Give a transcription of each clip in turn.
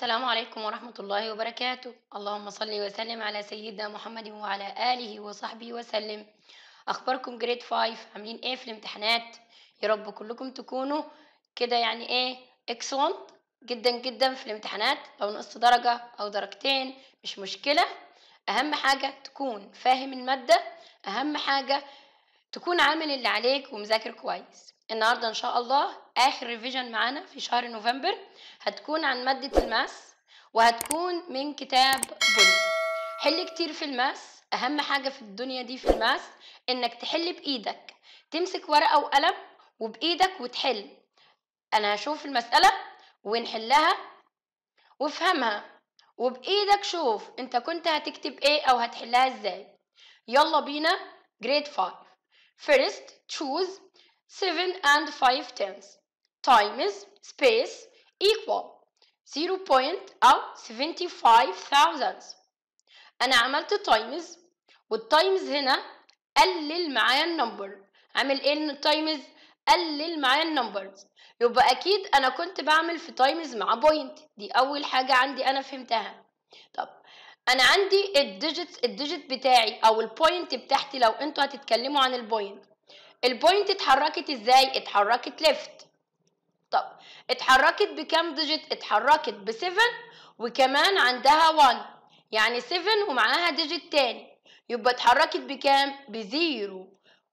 السلام عليكم ورحمة الله وبركاته اللهم صل وسلم على سيدنا محمد وعلى آله وصحبه وسلم أخباركم جريد 5 عاملين إيه في الامتحانات يا رب كلكم تكونوا كده يعني إيه excellent جدا جدا في الامتحانات لو نقصت درجة أو درجتين مش مشكلة أهم حاجة تكون فاهم المادة أهم حاجة تكون عامل اللي عليك ومذاكر كويس النهاردة إن شاء الله آخر ريفيجن معانا في شهر نوفمبر هتكون عن مادة الماس وهتكون من كتاب بني حل كتير في الماس أهم حاجة في الدنيا دي في الماس إنك تحل بإيدك تمسك ورقة وقلم وبإيدك وتحل أنا هشوف المسألة ونحلها وافهمها وبإيدك شوف أنت كنت هتكتب إيه أو هتحلها إزاي يلا بينا grade 5 First choose 7 and 5 tenths times space equal 0 point أو 75 thousands أنا عملت تايمز والتايمز هنا قلل معايا النمبر عامل ايه التايمز قلل معايا النمبرز يبقى اكيد انا كنت بعمل في تايمز مع بوينت دي اول حاجه عندي انا فهمتها طب انا عندي الديجيت الديجيت بتاعي او البوينت بتاعتي لو انتوا هتتكلموا عن البوينت البوينت اتحركت ازاي اتحركت ليفت طب اتحركت بكام ديجيت اتحركت ب 7 وكمان عندها 1 يعني 7 ومعاها ديجيت تاني يبقى اتحركت بكام بزيرو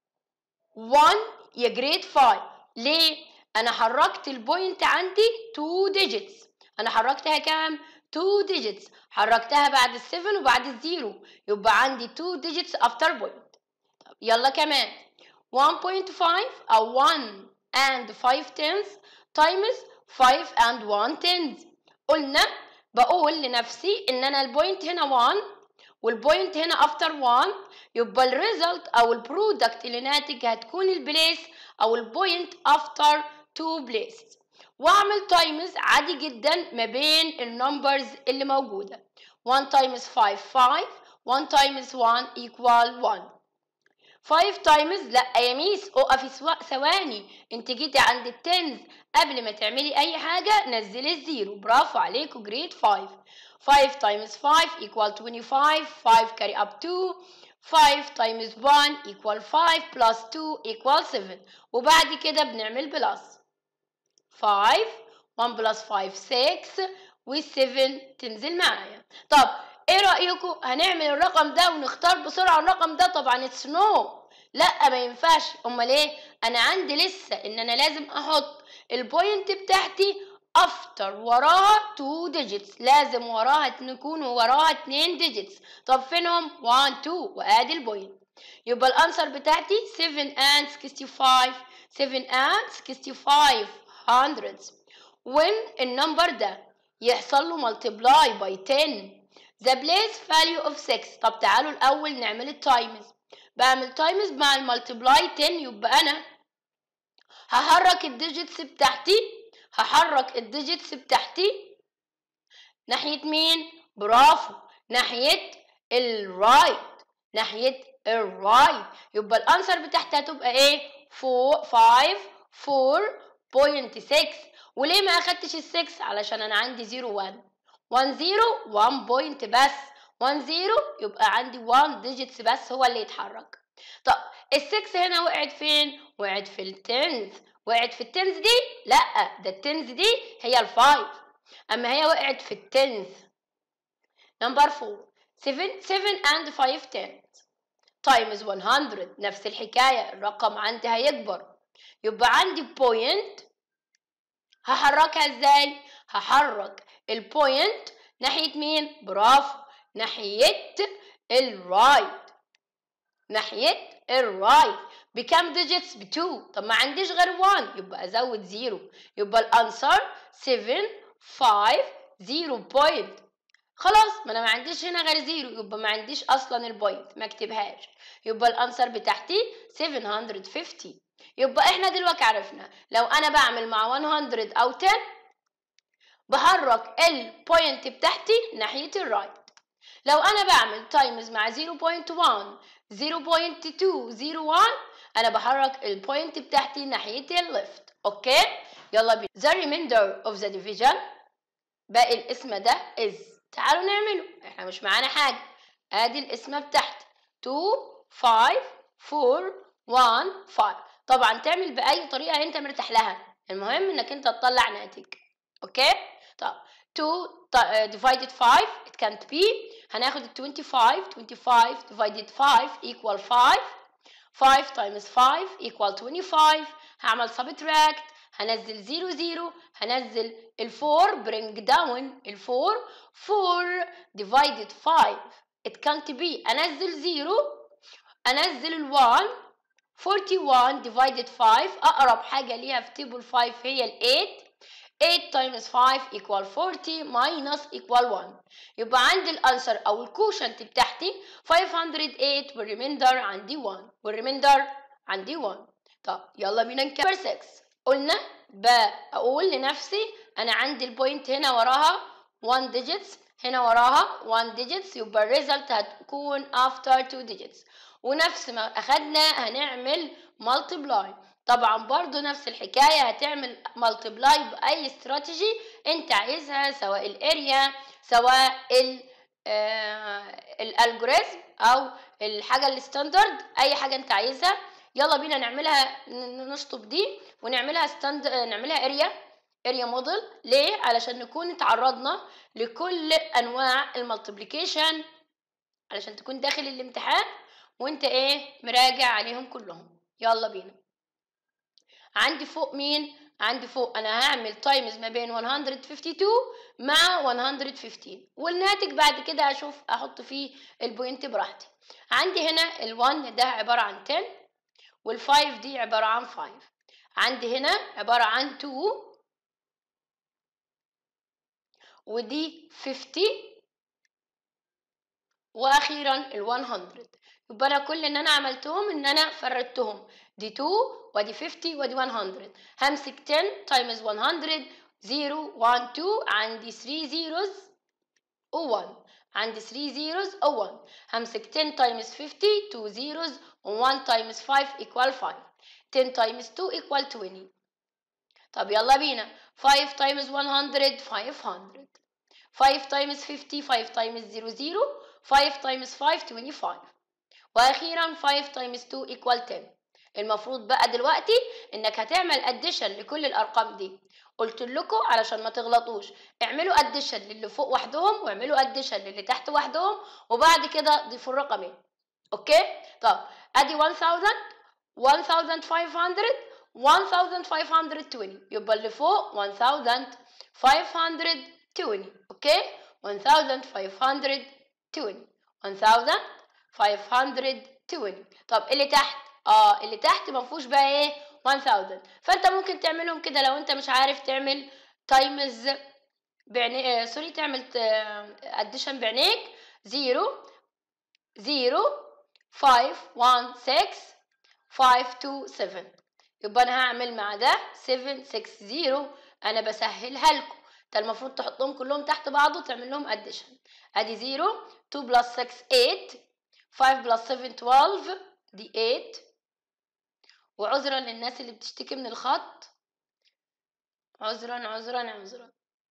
1 يا جريد 5 ليه انا حركت البوينت عندي 2 ديجيتس انا حركتها كام 2 ديجيتس حركتها بعد ال7 وبعد الزيرو يبقى عندي 2 ديجيتس افتر بوينت طب يلا كمان 1.5 او 1 and 5 tenths times 5 and 1 tenths قلنا بقول لنفسي ان انا البوينت هنا 1 والبوينت هنا افتر 1 يبقى الريزلت او البرودكت اللي ناتج هتكون البليس او البوينت افتر 2 بليسز واعمل تايمز عادي جدا ما بين النمبرز اللي موجوده 1 تايمز 5 5 1 تايمز 1 equal 1 5 تايمز لا يا ميس اقفي ثواني انت جيتي عند التنز قبل ما تعملي اي حاجه نزلي الزيرو برافو عليكم جريد 5 5 times 5 equal 25 5 carry up 2 5 times 1 equal 5 plus 2 equal 7 وبعد كده بنعمل بلس 5 1 plus 5 6 وال7 تنزل معايا طب ايه رأيكم هنعمل الرقم ده ونختار بسرعة الرقم ده طبعا اتس نو لا ما ينفعش امال ايه انا عندي لسه ان انا لازم احط البوينت بتاعتي افتر وراها 2 digits لازم وراها تكون وراها 2 digits طب فينهم 1 2 وادي البوينت يبقى الانسر بتاعتي 7 and 65 7 and 65 hundreds when النمبر ده يحصل له multiply by 10 the place value of 6 طب تعالوا الاول نعمل التايمز بعمل تايمز مع المالتبلاي 10 يبقى انا هحرك الديجيتس بتاعتي هحرك الديجيتس بتاعتي ناحية مين؟ برافو ناحية الرايت ناحية الرايت يبقى الانسر بتاعتي هتبقى ايه؟ 4 5 4.6 وليه ما اخدتش ال 6 علشان انا عندي 0 1 1 0 1 بوينت بس 1 0 يبقى عندي 1 ديجيتس بس هو اللي يتحرك طب ال 6 هنا وقعت فين؟ وقعت في التنث وقعت في التنز دي لا ده التنز دي هي الفايف اما هي وقعت في التنز نمبر 4 7 7 and 5 tenths times 100 نفس الحكايه الرقم عندي هيكبر يبقى عندي بوينت هحركها ازاي هحرك البوينت ناحيه مين برافو ناحيه الرايت ناحيه الرايت بكام ديجيتس ب 2 طب ما عنديش غير 1 يبقى ازود 0 يبقى الانسر 7 5 0 بوينت خلاص ما انا ما عنديش هنا غير 0 يبقى ما عنديش اصلا البوينت ما اكتبهاش يبقى الانسر بتاعتي 750 يبقى احنا دلوقتي عرفنا لو انا بعمل مع 100 او 10 بحرك البوينت بتاعتي ناحيه الرايت لو انا بعمل تايمز مع 0.1 0.2 01 انا بحرك البوينت بتاعتي ناحيه الليفت اوكي يلا بينا the remainder of the division باقي الاسم ده is تعالوا نعمله احنا مش معانا حاجة ادي الاسم بتاعتي 2 5 4 1 5 طبعا تعمل بأي طريقة انت مرتاح لها المهم انك انت تطلع ناتج اوكي طب 2 divided 5 it can't be هناخد ال 25 25 divided 5 equal 5 5 times 5 equal 25 هعمل subtract هنزل 0 0 هنزل ال 4 bring down ال 4 4 divided 5 it can't be انزل 0 انزل ال 1 41 divided 5 اقرب حاجه ليها في تيبل 5 هي ال 8 8 times 5 equal 40 minus equal 1 يبقى عندي الانسر او الكوشنت بتاعتي 508 والريميندر عندي 1 والريميندر عندي 1 طب يلا بينا نكمل 6 قلنا بقول لنفسي انا عندي البوينت هنا وراها 1 digits هنا وراها 1 digits يبقى الريزلت هتكون after 2 digits ونفس ما اخدنا هنعمل multiply طبعا برضو نفس الحكاية هتعمل مالتبلاي بأي استراتيجي انت عايزها سواء الاريا سواء ال الالجوريزم او الحاجة الستاندرد اي حاجة انت عايزها يلا بينا نعملها نشطب دي ونعملها ستاند نعملها اريا اريا موديل ليه علشان نكون اتعرضنا لكل انواع المالتيبليكيشن علشان تكون داخل الامتحان وانت ايه مراجع عليهم كلهم يلا بينا عندي فوق مين عندي فوق انا هعمل تايمز ما بين 152 مع 115 والناتج بعد كده اشوف احط فيه البوينت براحتي عندي هنا ال1 ده عباره عن 10 وال5 دي عباره عن 5 عندي هنا عباره عن 2 ودي 50 واخيرا ال100 يبقى انا كل اللي انا عملتهم ان انا فردتهم دي 2 ودي 50 ودي 100 همسك 10 تايمز 100 0 1 2 عندي 3 زيروز و1 عندي 3 زيروز او 1 همسك 10 تايمز 50 2 زيروز و1 تايمز 5 equal 5 10 تايمز 2 equal 20 طب يلا بينا 5 تايمز 100 500 5 تايمز 50 5 تايمز 0 0 5 تايمز 5 25 واخيرا 5 تايمز 2 equal 10 المفروض بقى دلوقتي انك هتعمل اديشن لكل الارقام دي قلت لكم علشان ما تغلطوش اعملوا اديشن للي فوق وحدهم واعملوا اديشن للي تحت وحدهم وبعد كده ضيفوا الرقمين اوكي طب ادي 1000 1500 1520 يبقى اللي فوق 1520 اوكي 1520 1520 طب اللي تحت اه اللي تحت ما فيهوش بقى ايه 1000 فانت ممكن تعملهم كده لو انت مش عارف تعمل تايمز بعينيك آه سوري تعمل اديشن بعينيك 0 0 5 1 6 5 2 7 يبقى انا هعمل مع ده 7 6 0 انا بسهلها لكم انت المفروض تحطهم كلهم تحت بعض وتعمل لهم اديشن ادي 0 2 بلس 6 8 5 بلس 7 12 دي 8 وعذرا للناس اللي بتشتكي من الخط عذرا عذرا عذرا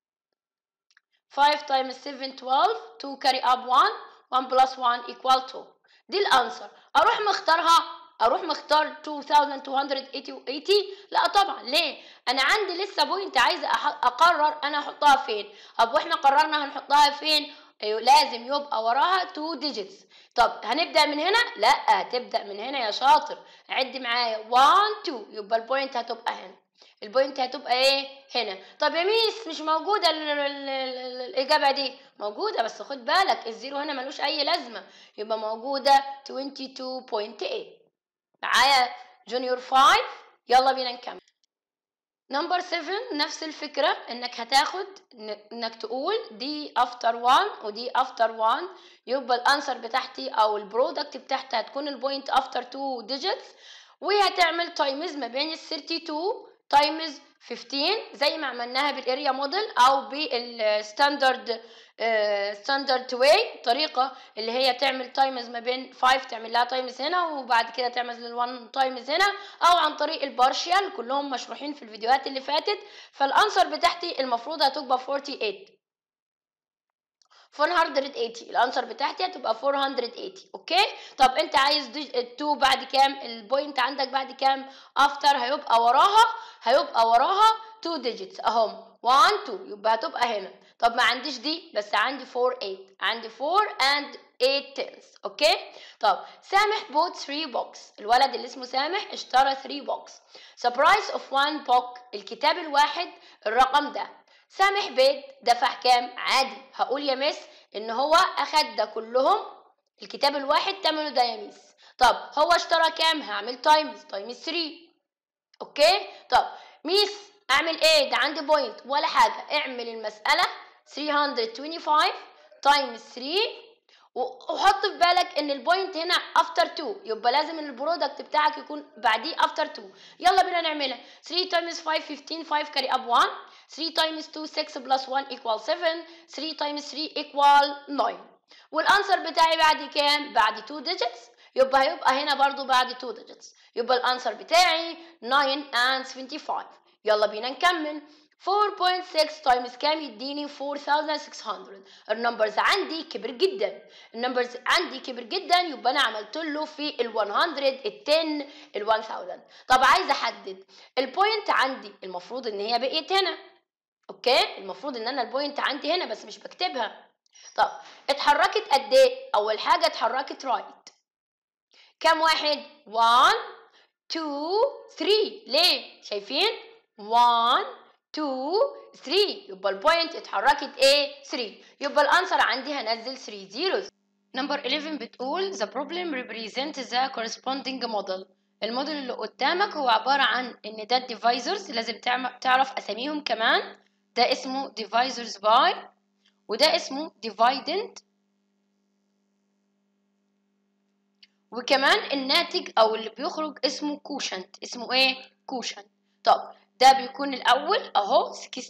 5 times 7 12 2 carry up 1 1 plus 1 equal 2 دي الانسر اروح مختارها اروح مختار 2280 لا طبعا ليه انا عندي لسه بوينت عايزه اقرر انا احطها فين طب واحنا قررنا هنحطها فين أيوه لازم يبقى وراها 2 digits طب هنبدا من هنا لا هتبدا من هنا يا شاطر عد معايا 1 2 يبقى البوينت هتبقى هنا البوينت هتبقى ايه هنا طب يا ميس مش موجوده ال ال ال الاجابه دي موجوده بس خد بالك الزيرو هنا ملوش اي لازمه يبقى موجوده 22.8 معايا جونيور 5 يلا بينا نكمل نمبر 7 نفس الفكرة انك هتاخد انك تقول دي افتر 1 ودي افتر 1 يبقى الانسر بتاعتي او البرودكت بتاعتي هتكون البوينت افتر 2 ديجيتس وهتعمل تايمز ما بين ال 32 تايمز 15 زي ما عملناها بالاريا موديل او بالستاندرد ستاندرد واي طريقه اللي هي تعمل تايمز ما بين 5 تعمل لها تايمز هنا وبعد كده تعمل ال1 تايمز هنا او عن طريق البارشال كلهم مشروحين في الفيديوهات اللي فاتت فالانسر بتاعتي المفروض هتبقى 48 480 الانسر بتاعتي هتبقى 480 اوكي طب انت عايز 2 بعد كام البوينت عندك بعد كام افتر هيبقى وراها هيبقى وراها 2 ديجيتس اهم 1 2 يبقى هتبقى هنا طب ما عنديش دي بس عندي 4 8 عندي 4 and 8 tens اوكي طب سامح بوت 3 بوكس الولد اللي اسمه سامح اشترى 3 بوكس the price of one book الكتاب الواحد الرقم ده سامح بيت دفع كام عادي هقول يا مس ان هو اخد ده كلهم الكتاب الواحد تمنه ده يا مس طب هو اشترى كام هعمل تايمز تايمز 3 اوكي طب ميس اعمل ايه ده عندي بوينت ولا حاجه اعمل المساله 325 تايمز 3 وحط في بالك ان البوينت هنا افتر 2 يبقى لازم ان البرودكت بتاعك يكون بعديه افتر 2 يلا بينا نعملها 3 تايمز 5 15 5 كاري اب 1 3 تايمز 2 6 بلس 1 equal 7 3 تايمز 3 equal 9 والانسر بتاعي بعد كام بعد 2 digits يبقى هيبقى هنا برضو بعد 2 digits يبقى الانسر بتاعي 9 and 25 يلا بينا نكمل 4.6 تايمز كام يديني 4600 النمبرز عندي كبر جدا النمبرز عندي كبر جدا يبقى انا عملت له في ال 100 ال 10 ال 1000 طب عايزه احدد البوينت عندي المفروض ان هي بقيت هنا اوكي المفروض ان انا البوينت عندي هنا بس مش بكتبها طب اتحركت قد ايه اول حاجه اتحركت رايت كام واحد 1 2 3 ليه شايفين 1 2 3 يبقى البوينت اتحركت ايه 3 يبقى الانسر عندي هنزل 3 زيروز نمبر 11 بتقول the problem represents the corresponding model الموديل اللي قدامك هو عبارة عن ان ده الديفايزرز لازم تعرف اساميهم كمان ده اسمه divisors by وده اسمه dividend وكمان الناتج او اللي بيخرج اسمه كوشنت اسمه ايه كوشنت طب ده بيكون الاول اهو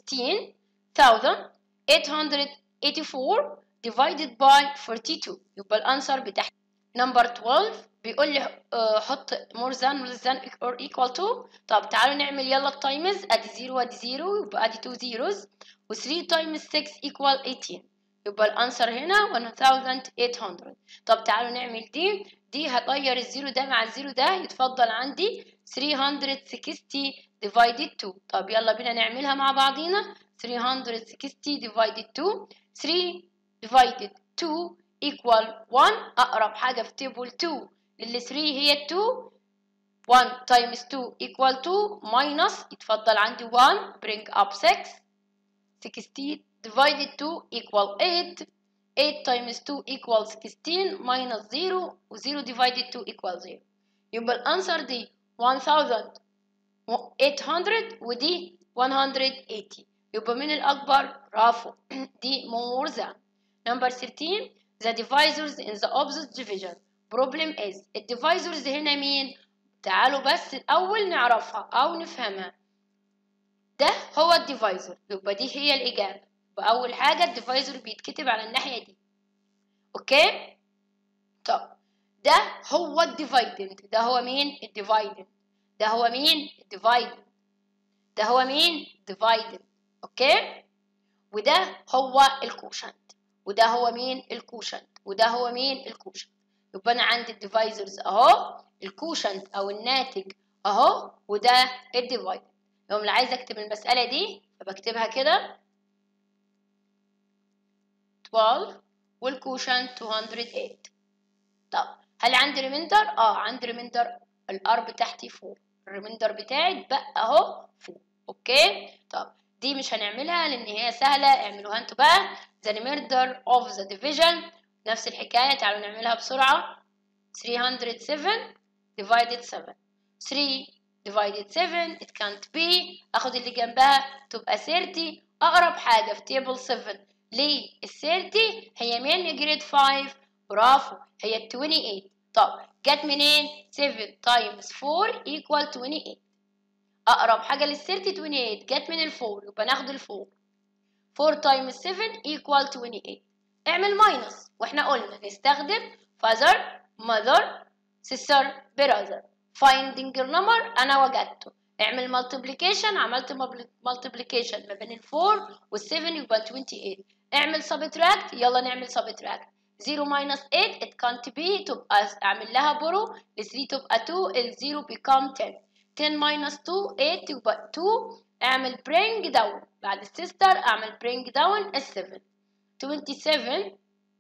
16884 divided by 42 يبقى الانسر بتاعي نمبر 12 بيقول لي حط more than less than or equal to طب تعالوا نعمل يلا التايمز ادي 0 وادي 0 يبقى ادي 2 zeros و3 times 6 equal 18 يبقى الانسر هنا 1800 طب تعالوا نعمل دي دي هطير الزيرو ده مع الزيرو ده يتفضل عندي 360 divided 2 طب يلا بينا نعملها مع بعضينا 360 divided 2 3 divided 2 equal 1 أقرب حاجة في table 2 للي 3 هي 2 1 times 2 equal 2 minus يتفضل عندي 1 bring up 6 16 divided 2 equal 8 8 times 2 equals 16 minus 0 و 0 divided 2 equals 0 يبقى الانسر دي 1800 ودي 180 يبقى من الأكبر برافو دي more than number 13 the divisors in the opposite division problem is الديفايزرز هنا مين تعالوا بس الأول نعرفها أو نفهمها ده هو الديفايزر يبقى دي هي الإجابة يبقى أول حاجة الديفايزر بيتكتب على الناحية دي أوكي طب ده هو الديفايدند ده هو مين الديفايدند ده هو مين الديفايدند ده هو مين ديفايدند اوكي وده هو الكوشنت وده هو مين الكوشنت وده هو مين الكوشنت يبقى انا عندي الديفايزرز اهو الكوشنت او الناتج اهو وده الديفايدند يوم اللي عايز اكتب المساله دي فبكتبها كده 12 والكوشنت 208 طب هل عندي ريميندر اه عندي ريميندر الار بتاعتي فوق الريميندر بتاعي اتبقى اهو فوق اوكي طب دي مش هنعملها لان هي سهله اعملوها انتوا بقى the remainder of the division نفس الحكايه تعالوا نعملها بسرعه 307 divided 7 3 divided 7 it can't be اخد اللي جنبها تبقى 30 اقرب حاجه في table 7 ليه ال 30 هي مين جريد 5 برافو هي ال 28 طب جت منين 7 times 4 equal 28 اقرب حاجه لل 30 28 جت من ال 4 يبقى ناخد ال 4 4 times 7 equal 28 اعمل ماينس واحنا قلنا نستخدم father mother sister brother finding your number انا وجدته اعمل multiplication عملت multiplication ما بين ال 4 وال 7 يبقى 28 اعمل subtract يلا نعمل subtract 0 minus 8 it can't be تبقى اعمل لها برو ال 3 تبقى 2 ال 0 become 10 10 minus 2 8 تبقى 2 اعمل bring down بعد السيستر اعمل bring down ال 7 27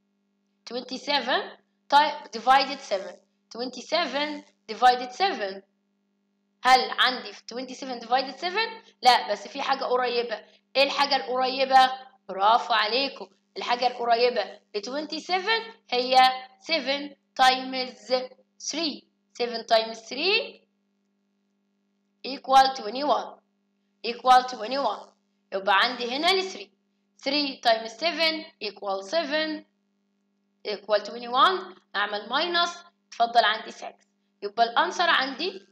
27 divided 7 27 divided 7 هل عندي في 27 divided 7 لا بس في حاجة قريبة ايه الحاجة القريبة برافو عليكم الحاجة القريبة ل 27 هي 7 times 3 7 times 3 equal 21 equal 21 يبقى عندي هنا ل 3 3 times 7 equal 7 equal 21 اعمل ماينس اتفضل عندي 6 يبقى الانسر عندي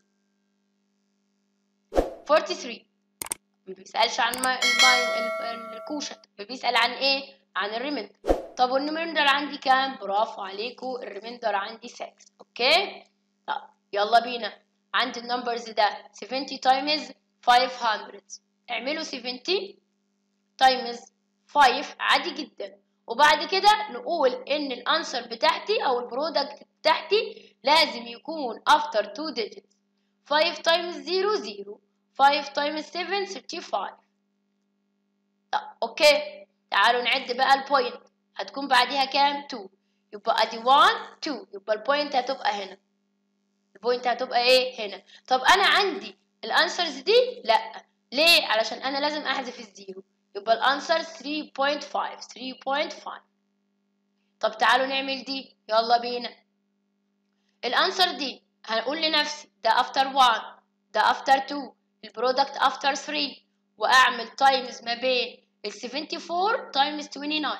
43 ما بيسألش عن الكوشة بيسأل عن ايه عن الريميندر طب والريميندر عندي كام برافو عليكم الريميندر عندي 6 اوكي طب يلا بينا عندي النمبرز ده 70 تايمز 500 اعملوا 70 تايمز 5 عادي جدا وبعد كده نقول ان الانسر بتاعتي او البرودكت بتاعتي لازم يكون after 2 digits 5 times 0 0 5 times 7 35 طب اوكي تعالوا نعد بقى البوينت هتكون بعديها كام 2 يبقى ادي 1 2 يبقى البوينت هتبقى هنا البوينت هتبقى ايه هنا طب انا عندي الانسرز دي لا ليه علشان انا لازم احذف الزيرو يبقى الانسر 3.5 3.5 طب تعالوا نعمل دي يلا بينا الانسر دي هنقول لنفسي ده افتر 1 ده افتر 2 البرودكت افتر 3 واعمل تايمز ما بين ال 74 تايمز 29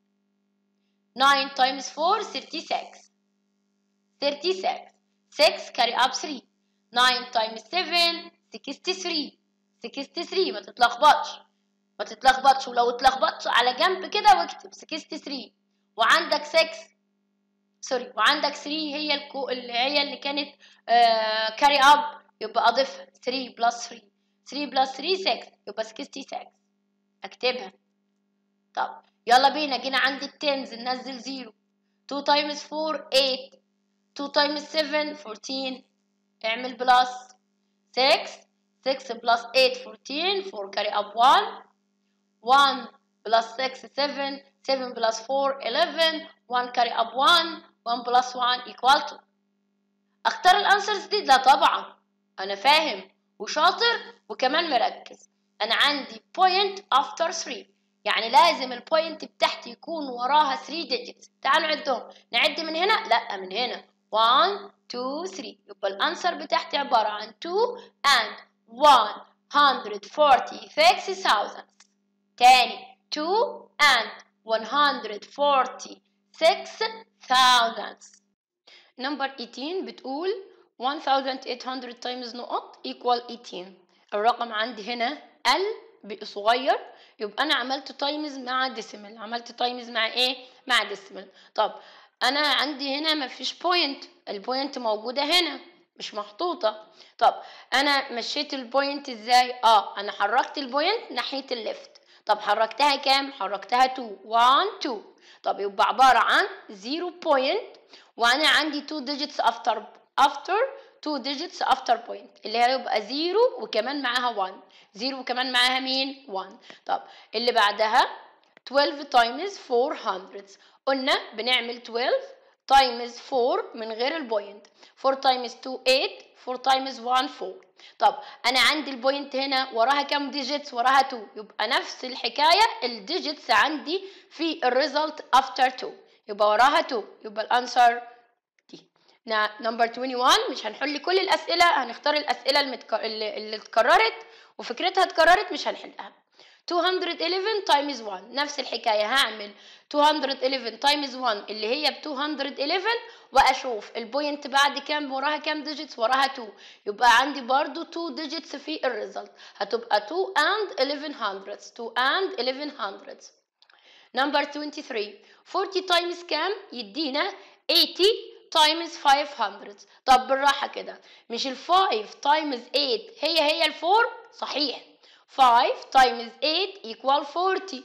9 تايمز 4 36 36 6 carry up 3 9 times 7 63 63 ما تتلخبطش ما تتلخبطش ولو اتلخبطت على جنب كده واكتب 63 وعندك 6 سوري وعندك 3 هي الكو اللي هي اللي كانت كاري uh, اب يبقى اضيفها 3 بلس 3 3 بلس 3 6 يبقى 66 اكتبها طب يلا بينا جينا عند التنز ننزل 0 2 times 4 8 2 times 7 14 اعمل بلس 6 6 بلس 8 14 4 carry up 1 1 plus 6 7 7 plus 4 11 1 carry up 1 1 plus 1 equal to اختار الانسرز دي لا طبعا انا فاهم وشاطر وكمان مركز انا عندي point after 3 يعني لازم البوينت بتاعتي يكون وراها 3 digits تعالوا نعدهم نعد من هنا لا من هنا 1 2 3 يبقى الانسر بتاعتي عبارة عن 2 and 146,000 تاني 2 and 146,000 نمبر 18 بتقول 1800 times نقط equal 18 الرقم عندي هنا ال صغير يبقى انا عملت تايمز مع ديسيمال عملت تايمز مع ايه مع ديسيمال طب انا عندي هنا مفيش بوينت البوينت موجوده هنا مش محطوطه طب انا مشيت البوينت ازاي اه انا حركت البوينت ناحيه الليفت طب حركتها كام حركتها 2 1 2 طب يبقى عباره عن 0 بوينت وانا عندي 2 digits after after 2 digits after point اللي هيبقى 0 وكمان معاها 1 0 وكمان معاها مين 1 طب اللي بعدها 12 times 400 قلنا بنعمل 12 times 4 من غير البوينت 4 times 2 8 4 times 1 4 طب انا عندي البوينت هنا وراها كام ديجيتس وراها 2 يبقى نفس الحكايه الديجيتس عندي في الريزلت افتر 2 يبقى وراها 2 يبقى الانسر دي نمبر 21 مش هنحل كل الاسئله هنختار الاسئله المتك... اللي, اللي اتكررت وفكرتها اتكررت مش هنحلها 211 times 1 نفس الحكايه هعمل 211 times 1 اللي هي ب 211 واشوف البوينت بعد كام وراها كام ديجيتس وراها 2 يبقى عندي برضو 2 ديجيتس في الريزلت هتبقى 2 and 1100 2 and 1100 نمبر 23 40 times كام يدينا 80 times 500 طب بالراحه كده مش ال 5 times 8 هي هي ال 4 صحيح 5 times 8 equal 40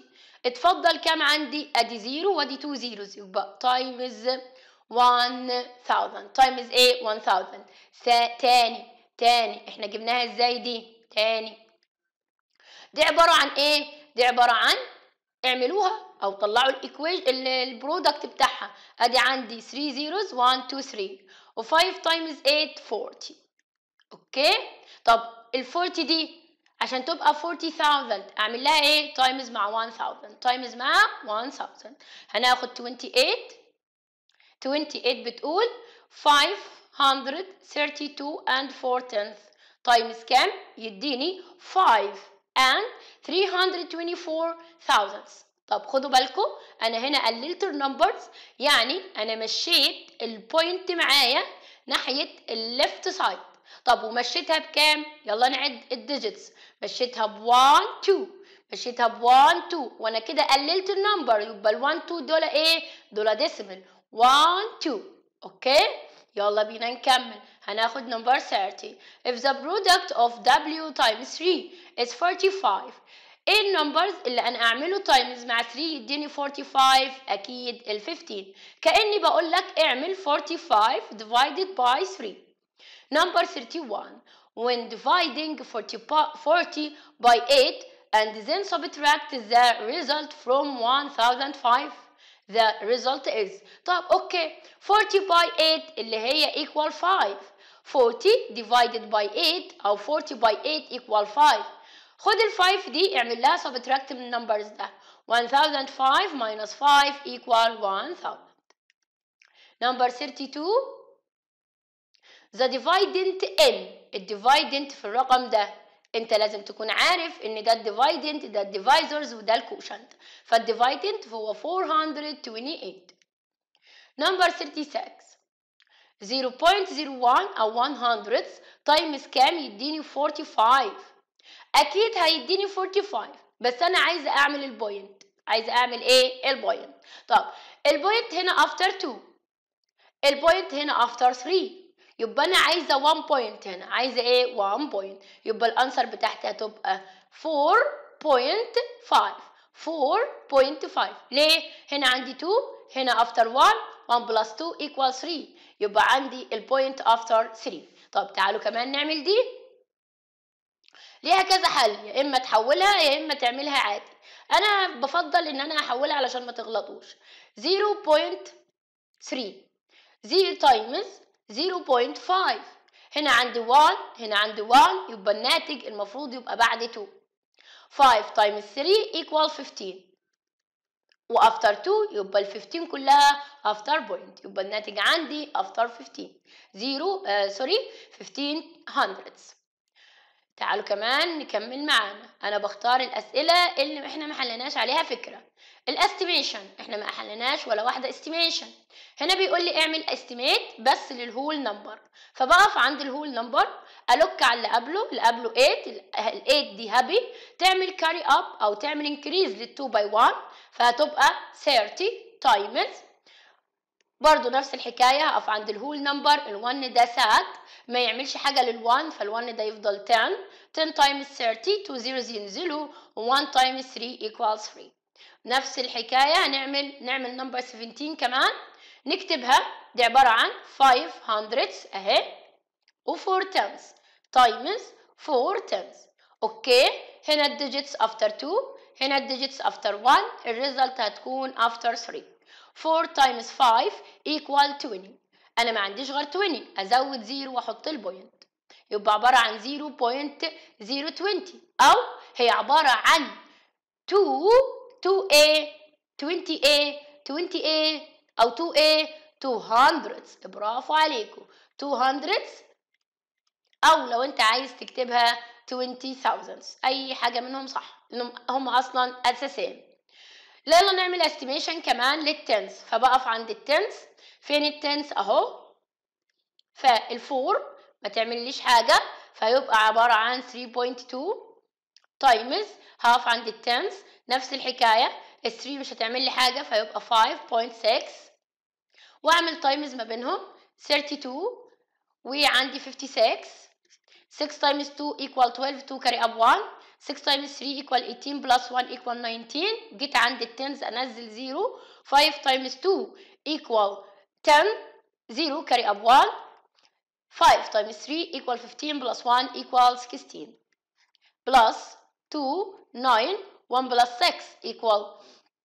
اتفضل كام عندي ادي زيرو وادي تو زيروز يبقى تايمز 1000 تايمز ايه 1000 تاني تاني احنا جبناها ازاي دي تاني دي عبارة عن ايه دي عبارة عن اعملوها او طلعوا الايكويشن البرودكت بتاعها ادي عندي 3 زيروز 1 2 3 و5 تايمز 8 40 اوكي طب ال 40 دي عشان تبقى 40000 اعمل لها ايه تايمز مع 1000 تايمز مع 1000 هناخد 28 28 بتقول 532 and 4 tenths تايمز كام يديني 5 and 324 thousandths طب خدوا بالكم انا هنا قللت النمبرز يعني انا مشيت البوينت معايا ناحيه الليفت سايد طب ومشيتها بكام يلا نعد الديجيتس مشيتها ب 1 2 مشيتها ب 1 2 وانا كده قللت النمبر يبقى ال 1 2 دول ايه دول ديسيمال 1 2 اوكي يلا بينا نكمل هناخد نمبر 30 if the product of w times 3 is 45 ايه النمبرز اللي انا اعمله تايمز مع 3 يديني 45 اكيد ال 15 كاني بقول لك اعمل 45 divided by 3 number 31 when dividing 40, 40 by 8 and then subtract the result from 1005 the result is طب اوكي 40 by 8 اللي هي equal 5 40 divided by 8 او 40 by 8 equal 5 خد ال 5 دي اعمل لها subtract من النمبرز ده 1005 minus 5 equal 1000 number 32 the dividend n الديفايدنت في الرقم ده انت لازم تكون عارف ان ده الديفايدنت ده الديفايزرز وده الكوشنت فالديفايدنت هو 428 نمبر 36 0.01 او 100 تايمز كام يديني 45 اكيد هيديني 45 بس انا عايزه اعمل البوينت عايزه اعمل ايه البوينت طب البوينت هنا افتر 2 البوينت هنا افتر 3 يبقى انا عايزه 1 بوينت هنا عايزه ايه 1 بوينت يبقى الانسر بتاعتي هتبقى 4.5 4.5 ليه هنا عندي 2 هنا افتر 1 1 بلس 2 equals 3 يبقى عندي البوينت افتر 3 طب تعالوا كمان نعمل دي ليها كذا حل يا اما تحولها يا اما تعملها عادي انا بفضل ان انا احولها علشان ما تغلطوش 0.3 0 تايمز 0.5 هنا عندي 1 هنا عندي 1 يبقى الناتج المفروض يبقى بعد 2 5 تايمز 3 equal 15 وافتر 2 يبقى ال 15 كلها افتر بوينت يبقى الناتج عندي افتر 15 0 سوري 15 hundreds تعالوا كمان نكمل معانا انا بختار الاسئله اللي احنا ما حلناش عليها فكره الاستيميشن احنا ما حلناش ولا واحده استيميشن هنا بيقول لي اعمل استيميت بس للهول نمبر فبقف عند الهول نمبر الوك على اللي قبله اللي قبله 8 ال 8 دي هابي تعمل كاري اب او تعمل انكريز لل 2 باي 1 فهتبقى 30 تايمز برضو نفس الحكاية هقف عند الهول نمبر ال1 ده ساد ما يعملش حاجة لل1 فال1 ده يفضل 10 10 times 30 2 zeros ينزلوا و1 times 3 equals 3 نفس الحكاية هنعمل نعمل نمبر 17 كمان نكتبها دي عبارة عن 500 اهي و4 tens times 4 tens اوكي هنا الديجيتس افتر 2 هنا الديجيتس افتر 1 الريزلت هتكون افتر 3 4 times 5 equal 20 انا ما عنديش غير 20 ازود 0 واحط البوينت يبقى عبارة عن 0.020 او هي عبارة عن 2 2a 20a 20a او 2a 200 برافو عليكم 200 او لو انت عايز تكتبها 20000 اي حاجة منهم صح لانهم هم اصلا اساسين يلا نعمل استيميشن كمان للتنس فبقف عند التنس فين التنس اهو فالفور ما تعمليش حاجة فيبقى عبارة عن 3.2 تايمز هقف عند التنس نفس الحكاية ال 3 مش هتعمل لي حاجة فيبقى 5.6 واعمل تايمز ما بينهم 32 وعندي 56 6 times 2 equal 12 2 carry up 1 6 times 3 equal 18 plus 1 equal 19 جيت عند التنز انزل 0 5 times 2 equal 10 0 carry up 1 5 times 3 equal 15 plus 1 equal 16 plus 2 9 1 plus 6 equal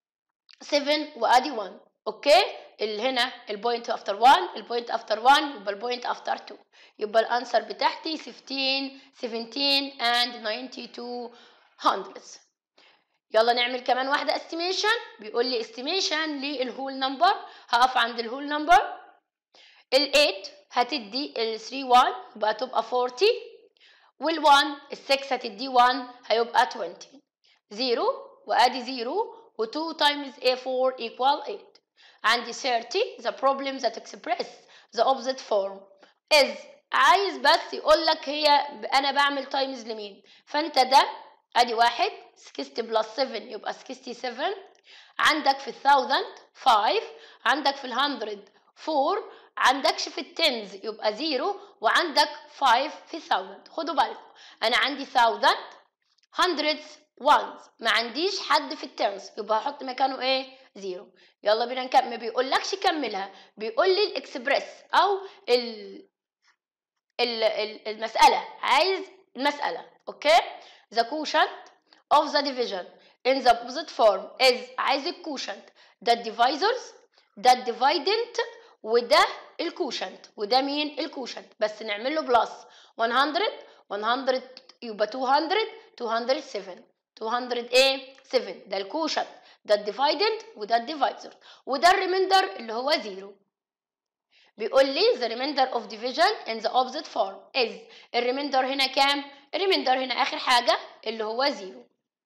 7 وادي 1 اوكي اللي هنا البوينت افتر 1 البوينت افتر 1 يبقى البوينت افتر 2 يبقى الانسر بتاعتي 15 17 and 92 hundredths يلا نعمل كمان واحدة estimation بيقول لي estimation للهول نمبر هقف عند الهول نمبر ال 8 هتدي ال 3 1 يبقى تبقى 40 وال 1 ال 6 هتدي 1 هيبقى 20 0 وادي 0 و 2 times a4 equal 8 عندي 30 the problem that express the opposite form is عايز بس يقول لك هي انا بعمل تايمز لمين فانت ده ادي واحد 60 بلس 7 يبقى 67 عندك في الثاوزند 5 عندك في الهندرد 4 عندكش في التنز يبقى 0 وعندك 5 في الثاوزند خدوا بالكم انا عندي ثاوزند هندردز وانز ما عنديش حد في التنز يبقى هحط مكانه ايه زيرو يلا بينا نكمل ما بيقولكش كملها بيقول لي الاكسبريس او ال ال ال المسألة عايز المسألة اوكي the quotient of the division in the opposite form is عايز الكوشنت ده الديفايزرز ده الديفايدنت وده الكوشنت وده مين الكوشنت بس نعمل له بلس 100 100 يبقى 200 207 200 ايه 7 ده الكوشنت ده الديفايدنت وده الديفايزر وده الريميندر اللي هو زيرو بيقول لي the remainder of division in the opposite form is الريميندر هنا كام؟ الريميندر هنا آخر حاجة اللي هو زيرو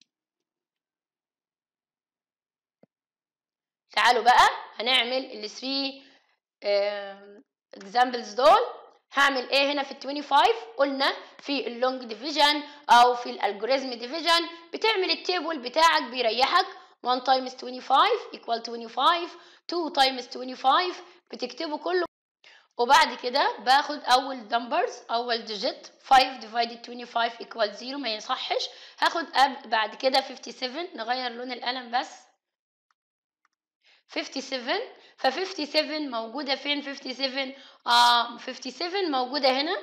تعالوا بقى هنعمل ال 3 examples دول هعمل ايه هنا في ال 25 قلنا في اللونج ديفيجن او في الالجوريزم ديفيجن بتعمل التيبل بتاعك بيريحك 1 times 25 equal 25 2 times 25 بتكتبه كله وبعد كده باخد اول نمبرز اول ديجيت 5 divided 25 equal 0 ما يصحش هاخد بعد كده 57 نغير لون القلم بس 57 ف 57 موجودة فين 57 اه 57 موجودة هنا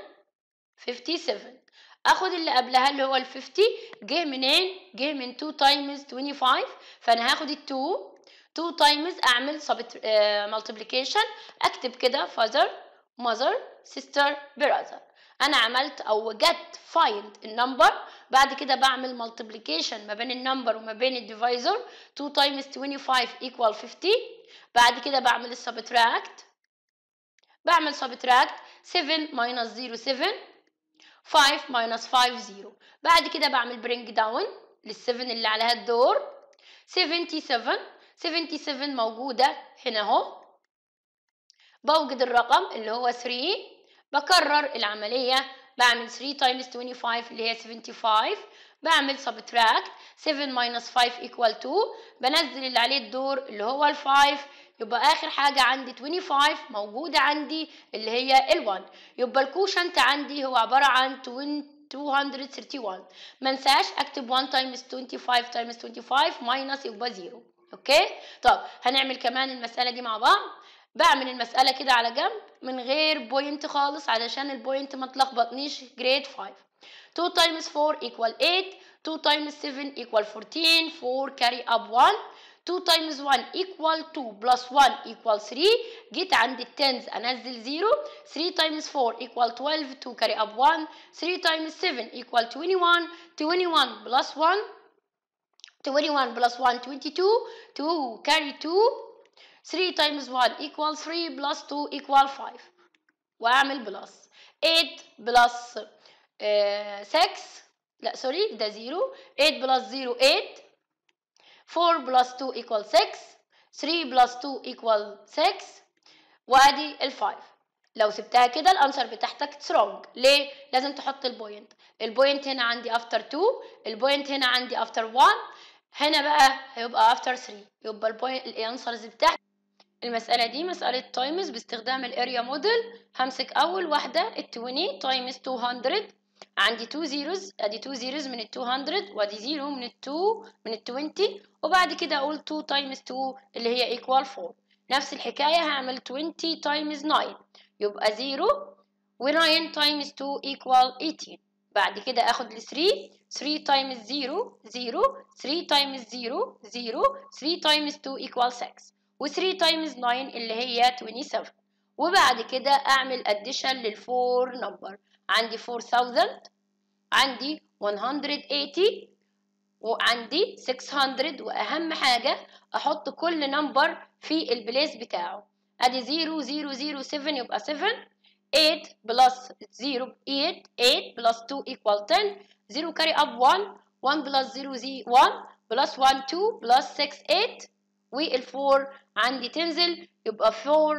57 اخد اللي قبلها اللي هو ال 50 جه منين جه من 2 تايمز 25 فانا هاخد ال 2 2 تايمز اعمل مالتيبليكيشن اكتب كده father mother sister brother انا عملت او وجدت find النمبر بعد كده بعمل مالتيبليكيشن ما بين النمبر وما بين الديفايزر 2 تايمز 25 equal 50 بعد كده بعمل السبتراكت بعمل سبتراكت 7 minus 0 7 5 minus 5 0 بعد كده بعمل برينج داون لل7 اللي عليها الدور 77 77 موجودة هنا اهو بوجد الرقم اللي هو 3 بكرر العملية بعمل 3 times 25 اللي هي 75 بعمل subtract 7 minus 5 equal 2 بنزل اللي عليه الدور اللي هو ال 5 يبقى آخر حاجة عندي 25 موجودة عندي اللي هي ال 1 يبقى الكوشنت عندي هو عبارة عن 231 ما انساش اكتب 1 times 25 times 25 minus يبقى 0 اوكي طب هنعمل كمان المسألة دي مع بعض بعمل المسألة كده على جنب من غير بوينت خالص علشان البوينت ما تلخبطنيش جريد 5 2 times 4 equal 8 2 times 7 equal 14 4 carry up 1 2 times 1 equal 2 plus 1 equal 3 جيت عند التنز انزل 0 3 times 4 equal 12 2 carry up 1 3 times 7 equal 21 21 plus 1 21 plus 1 22 2 carry 2 3 times 1 equal 3 plus 2 equal 5 واعمل بلس 8 بلس 6 لا سوري ده 0 8 بلس 0 8 4 بلس 2 equal 6 3 بلس 2 equal 6 وادي ال 5 لو سبتها كده الانسر بتاعتك سترونج ليه لازم تحط البوينت البوينت هنا عندي افتر 2 البوينت هنا عندي افتر 1 هنا بقى هيبقى افتر 3 يبقى البوينت الانسرز بتاعتي المسألة دي مسألة تايمز باستخدام الاريا موديل همسك أول واحدة ال 20 تايمز 200 عندي 2 zeros ادي 2 zeros من ال 200 وادي 0 من ال 2 من ال 20 وبعد كده اقول 2 times 2 اللي هي equal 4 نفس الحكاية هعمل 20 times 9 يبقى 0 و 9 times 2 equal 18 بعد كده اخد ال 3 3 times 0 0 3 times 0 0 3 times 2 equal 6 و 3 times 9 اللي هي 27 وبعد كده اعمل addition لل 4 number عندي 4000 عندي 180 وعندي 600 واهم حاجة احط كل نمبر في البليس بتاعه ادي 0 0 0 7 يبقى 7 8 plus 0 8 8 plus 2 equal 10 0 carry up 1 1 plus 0 0 1 plus 1 2 plus 6 8 وال4 عندي تنزل يبقى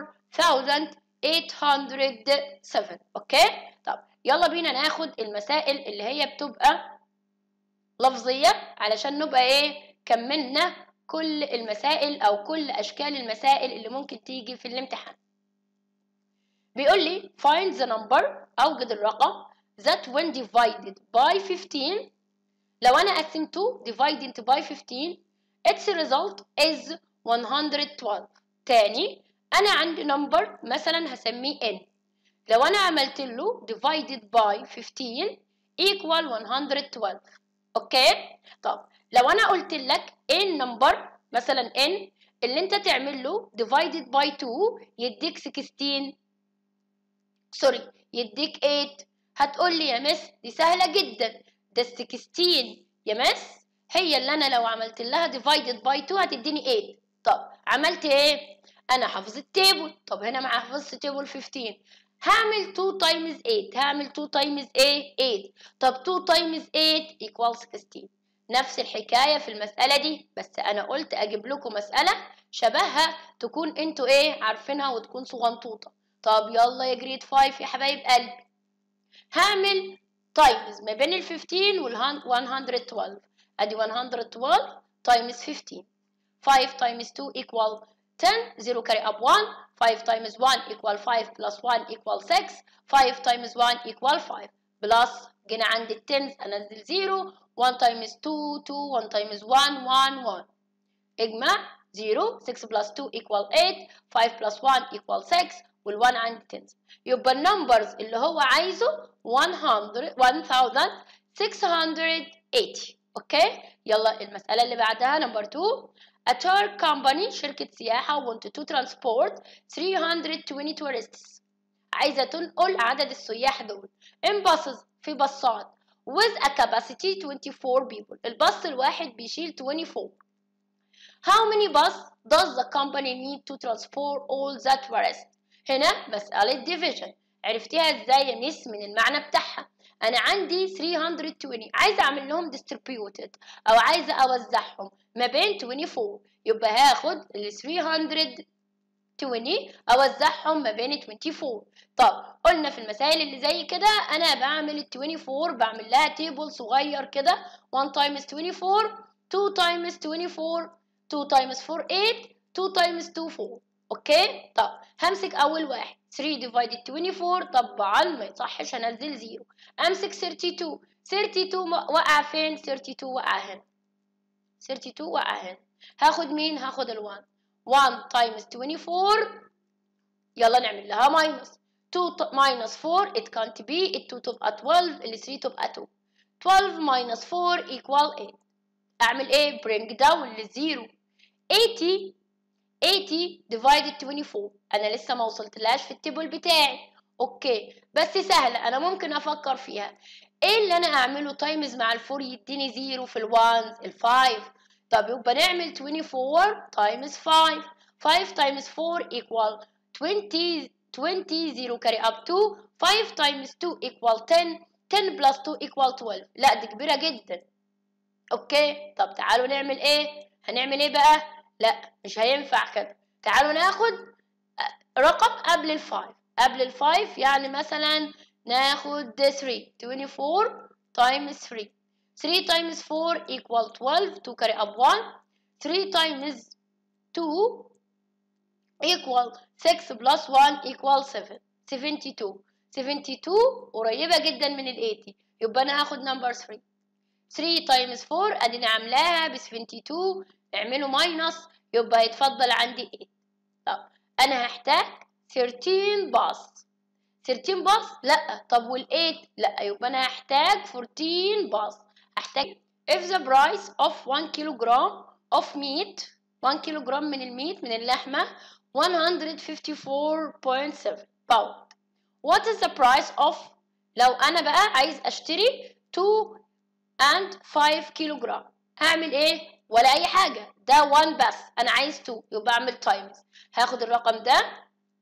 4807 اوكي طب يلا بينا ناخد المسائل اللي هي بتبقى لفظية علشان نبقى ايه كملنا كل المسائل او كل اشكال المسائل اللي ممكن تيجي في الامتحان بيقول لي find the number اوجد الرقم that when divided by 15 لو انا قسمته divided by 15 its result is 112 تاني انا عندي number مثلا هسميه n لو انا عملت له divided by 15 equal 112 اوكي طب لو انا قلت لك n number مثلا n اللي انت تعمل له divided by 2 يديك 16 سوري يديك 8 هتقول لي يا مس دي سهله جدا ده 16 يا مس هي اللي انا لو عملت لها divided by 2 هتديني 8 طب عملت ايه انا حافظ التيبل طب هنا مع حفظت تيبل 15 هعمل 2 times 8 هعمل 2 times ايه 8 طب 2 times 8 equals 16 نفس الحكاية في المسألة دي بس أنا قلت أجيب لكم مسألة شبهها تكون انتوا ايه عارفينها وتكون صغنطوطة طب يلا يا جريد 5 يا حبايب قلبي هعمل تايمز ما بين ال 15 وال 112 ادي 112 تايمز 15 5 times 2 equal 10 0 carry up 1 5 times 1 equal 5 plus 1 equal 6 5 times 1 equal 5 plus جينا عند ال 10 انزل 0 1 times 2 2 1 times 1 1 1 اجمع 0 6 plus 2 equal 8 5 plus 1 equal 6 وال1 عندي تنزل يبقى النمبرز اللي هو عايزه 100 1680 اوكي يلا المسألة اللي بعدها نمبر 2 A tour company شركة سياحة wanted to transport 320 tourists عايزة تنقل عدد السياح دول in buses في باصات with a capacity 24 people الباص الواحد بيشيل 24 How many bus does the company need to transport all the tourists هنا مسألة division عرفتيها ازاي يا ميس من المعنى بتاعها انا عندي 320 عايزه اعمل لهم distributed او عايزه اوزعهم ما بين 24 يبقى هاخد ال 320 اوزعهم ما بين 24 طب قلنا في المسائل اللي زي كده انا بعمل ال 24 بعمل لها تيبل صغير كده 1 times 24 2 times 24 2 times 4 8 2 times 2 4 اوكي طب همسك اول واحد 3 divided 24 طبعا ما يصحش انزل زيرو امسك 32 32 وقع فين 32 وقع هنا 32 وقع هنا هاخد مين هاخد ال1 1 times 24 يلا نعمل لها ماينس 2 minus 4 it can't be ال 2 تبقى 12 ال 3 تبقى 2 12 minus 4 equal 8 اعمل ايه bring down للزيرو 80 80 divided 24 انا لسه ما وصلتلهاش في التيبل بتاعي اوكي بس سهله انا ممكن افكر فيها ايه اللي انا اعمله تايمز مع الفور يديني زيرو في الوانز الفايف طب يبقى نعمل 24 تايمز 5 5 تايمز 4 equal 20 20 0 carry up 2 5 times 2 equal 10 10 plus 2 equal 12 لا دي كبيرة جدا اوكي طب تعالوا نعمل ايه هنعمل ايه بقى لا مش هينفع كده تعالوا ناخد رقم قبل الفايف قبل الفايف يعني مثلا ناخد 3 24 times 3 3 times 4 equal 12 2 carry up 1 3 times 2 equal 6 plus 1 equal 7 72 72 قريبة جدا من ال 80 يبقى انا هاخد نمبر 3 3 تايمز 4 اديني عاملاها ب 72 اعملوا ماينس يبقى هيتفضل عندي 8 طب انا هحتاج 13 باص 13 باص لا طب وال8 لا يبقى انا هحتاج 14 باص هحتاج if the price of 1 kilogram of meat 1 كيلوغرام من الميت من اللحمة 154.7 pound what is the price of لو أنا بقى عايز أشتري 2 and 5 كيلوغرام هعمل إيه؟ ولا أي حاجة ده 1 بس أنا عايز 2 يبقى أعمل تايمز هاخد الرقم ده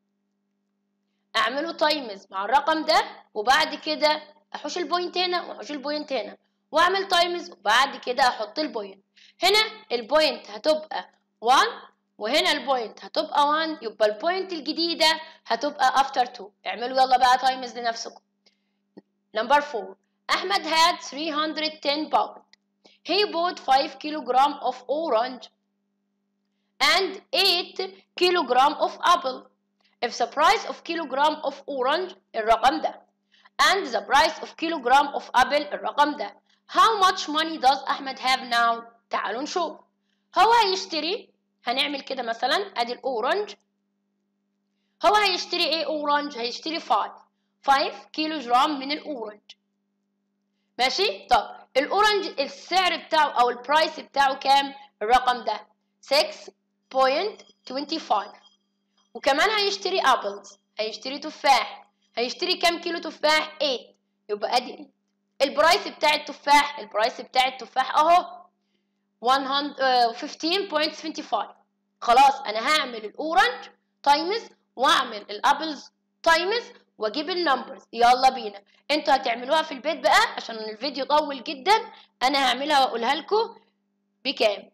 أعمله تايمز مع الرقم ده وبعد كده أحوش البوينت هنا وأحوش البوينت هنا وأعمل تايمز وبعد كده أحط البوينت هنا البوينت هتبقى 1 وهنا البوينت هتبقى 1 يبقى البوينت الجديدة هتبقى after 2 اعملوا يلا بقى تايمز لنفسكم نمبر 4 أحمد had 310 pound he bought 5 kilogram of orange and 8 kilogram of apple if the price of kilogram of orange الرقم ده and the price of kilogram of apple الرقم ده how much money does أحمد have now تعالوا نشوف هو هيشتري هنعمل كده مثلا ادي الاورنج هو هيشتري ايه اورنج هيشتري 5 5 كيلو جرام من الاورنج ماشي طب الاورنج السعر بتاعه او البرايس بتاعه كام الرقم ده 6.25 وكمان هيشتري ابلز هيشتري تفاح هيشتري كام كيلو تفاح 8 يبقى ادي البرايس بتاع التفاح البرايس بتاع التفاح اهو 15.75 خلاص انا هعمل الاورنج تايمز واعمل الابلز تايمز واجيب النمبرز يلا بينا انتوا هتعملوها في البيت بقى عشان الفيديو طول جدا انا هعملها واقولها لكم بكام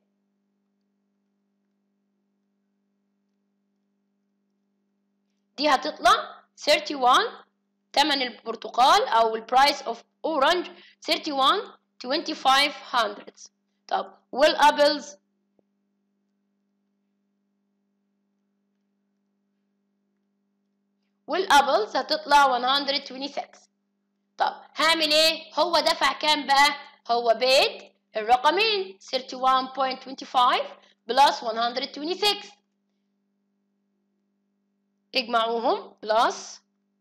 دي هتطلع 31 تمن البرتقال او البرايس اوف اورنج 31 2500 طب والابلز والابلز هتطلع 126 طب هعمل ايه هو دفع كام بقى هو بيت الرقمين 31.25 بلس 126 اجمعوهم بلس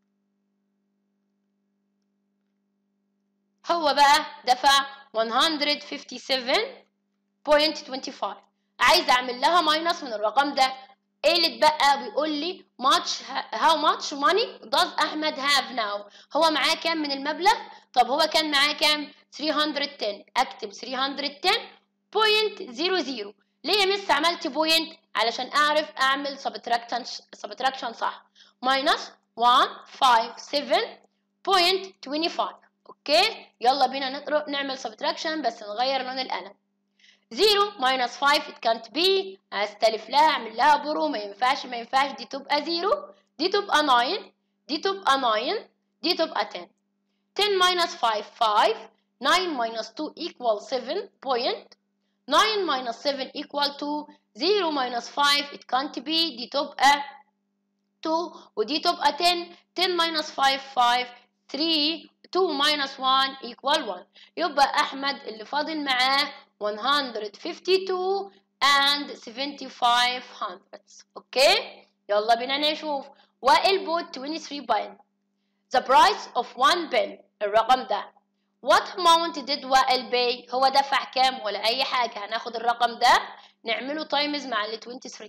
هو بقى دفع 157.25 عايز اعمل لها ماينس من الرقم ده ايه اللي اتبقى بيقول لي much how much money does احمد have now هو معاه كام من المبلغ طب هو كان معاه كام 310 اكتب 310.00 ليه يا مس عملت بوينت علشان اعرف اعمل سبتراكشن سبتراكشن صح ماينس 157.25 اوكي يلا بينا نقرأ نعمل سبتراكشن بس نغير لون القلم 0 minus 5 it can't be هستلف لها اعمل لها برو ما ينفعش ما ينفعش دي تبقى 0 دي تبقى 9 دي تبقى 9 دي تبقى 10 10 minus 5 5 9 minus 2 equal 7 point 9 minus 7 equal to 0 minus 5 it can't be دي تبقى 2 ودي تبقى 10 10 minus 5 5 3 2 minus 1 equal 1 يبقى أحمد اللي فاضل معاه 152 and 75 hundredths اوكي يلا بينا نشوف وائل bought 23 pen the price of one pen الرقم ده what amount did وائل pay هو دفع كام ولا اي حاجة هناخد الرقم ده نعمله تايمز مع ال 23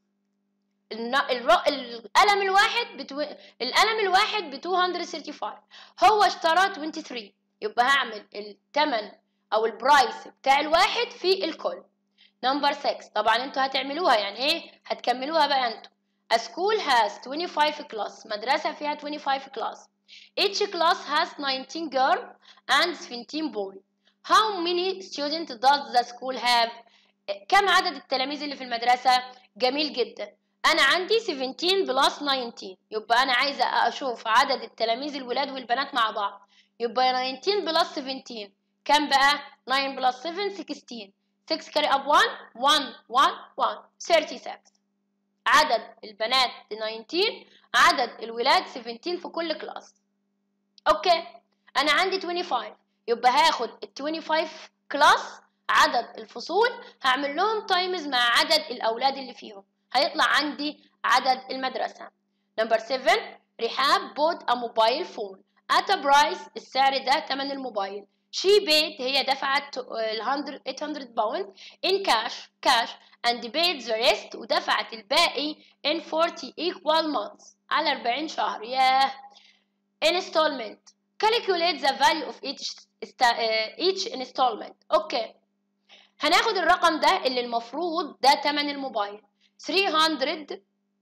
القلم الواحد بتو... القلم الواحد ب 235 هو اشترى 23 يبقى هعمل الثمن او البرايس بتاع الواحد في الكل نمبر 6 طبعا انتوا هتعملوها يعني ايه هتكملوها بقى انتوا A school has 25 class مدرسة فيها 25 class Each class has 19 girl and 17 boy How many students does the school have كم عدد التلاميذ اللي في المدرسة جميل جدا أنا عندي 17 بلس 19 يبقى أنا عايزة أشوف عدد التلاميذ الولاد والبنات مع بعض يبقى 19 بلس 17 كم بقى 9 بلس 7 16 6 carry up 1 1 1 1 36 عدد البنات 19 عدد الولاد 17 في كل كلاس اوكي انا عندي 25 يبقى هاخد ال 25 كلاس عدد الفصول هعمل لهم تايمز مع عدد الاولاد اللي فيهم هيطلع عندي عدد المدرسه نمبر 7 رحاب bought a mobile phone at a price السعر ده تمن الموبايل she paid هي دفعت ال 100 800 باوند in cash cash and paid the rest ودفعت الباقي in 40 equal months على 40 شهر ياه installment calculate the value of each each installment اوكي هناخد الرقم ده اللي المفروض ده تمن الموبايل 300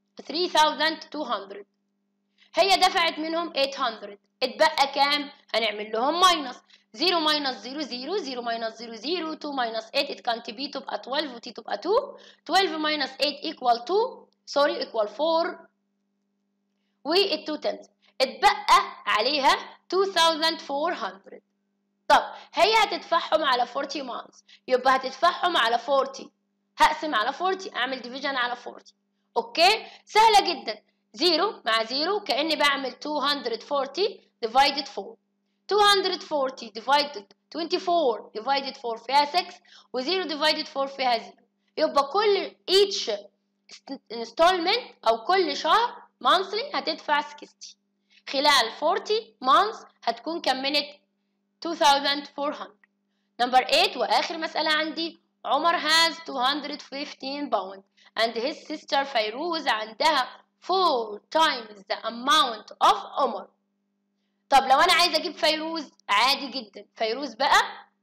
3200 هي دفعت منهم 800 اتبقى كام هنعمل لهم ماينس 0 ماينس 0 0 0 ماينس 0 0 2 ماينس 8 it can't be تبقى 12 وتي تبقى 2 12 ماينس 8 equal 2 سوري equal 4 وال 2 تنزل اتبقى عليها 2400 طب هي هتدفعهم على 40 months يبقى هتدفعهم على 40 هقسم على 40 اعمل ديفيجن على 40 اوكي سهله جدا 0 مع 0 كاني بعمل 240 divided 4 240 divided 24 divided 4 فيها 6 و0 divided 4 فيها 0 يبقى كل each installment او كل شهر monthly هتدفع 60 خلال 40 months هتكون كملت 2400 نمبر 8 واخر مسألة عندي عمر has 215 pound and his sister فيروز عندها 4 times the amount of عمر طب لو انا عايزه اجيب فيروز عادي جدا فيروز بقى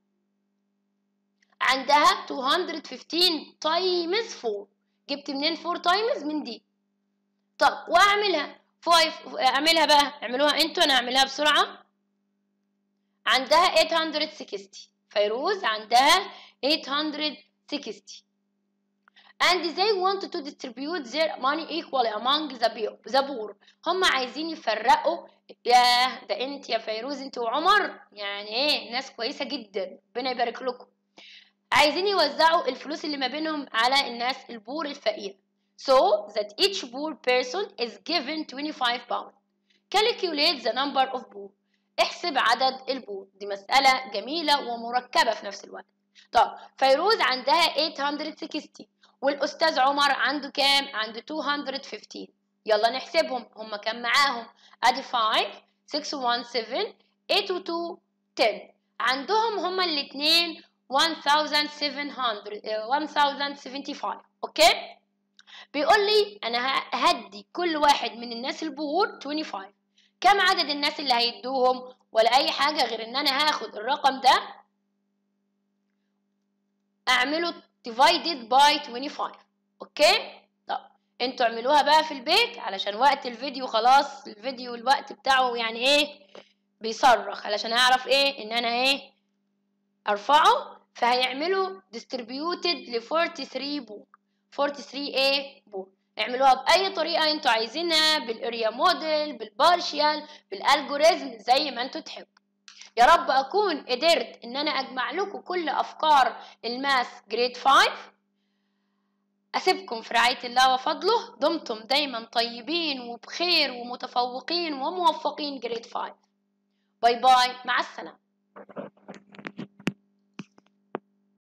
عندها 215 times 4 جبت منين 4 times من دي طب واعملها 5 اعملها بقى اعملوها انتوا انا اعملها بسرعه عندها 860 فيروز عندها 860 and they want to distribute their money equally among the poor هم عايزين يفرقوا يا ده انت يا فيروز انت وعمر يعني ايه ناس كويسة جدا ربنا يبارك لكم عايزين يوزعوا الفلوس اللي ما بينهم على الناس البور الفقير so that each poor person is given 25 pounds calculate the number of poor احسب عدد البور دي مسألة جميلة ومركبة في نفس الوقت طب فيروز عندها 860 والأستاذ عمر عنده كام؟ عنده 215 يلا نحسبهم هما كام معاهم؟ أدي 5 6 1 7 8 و 2 10 عندهم هما الاتنين 1700 1075 أوكي؟ بيقول لي أنا هدي كل واحد من الناس البور 25 كم عدد الناس اللي هيدوهم ولا أي حاجة غير إن أنا هاخد الرقم ده أعمله divided by 25 أوكي؟ طب انتوا اعملوها بقى في البيت علشان وقت الفيديو خلاص الفيديو الوقت بتاعه يعني ايه بيصرخ علشان اعرف ايه ان انا ايه ارفعه فهيعملوا distributed ل 43 بور 43 ايه بور اعملوها باي طريقه انتوا عايزينها بالاريا موديل بالبارشيال بالالجوريزم زي ما انتوا تحبوا يا رب اكون قدرت ان انا اجمع لكم كل افكار الماس جريد 5 اسيبكم في رعايه الله وفضله دمتم دايما طيبين وبخير ومتفوقين وموفقين جريد 5 باي باي مع السلامه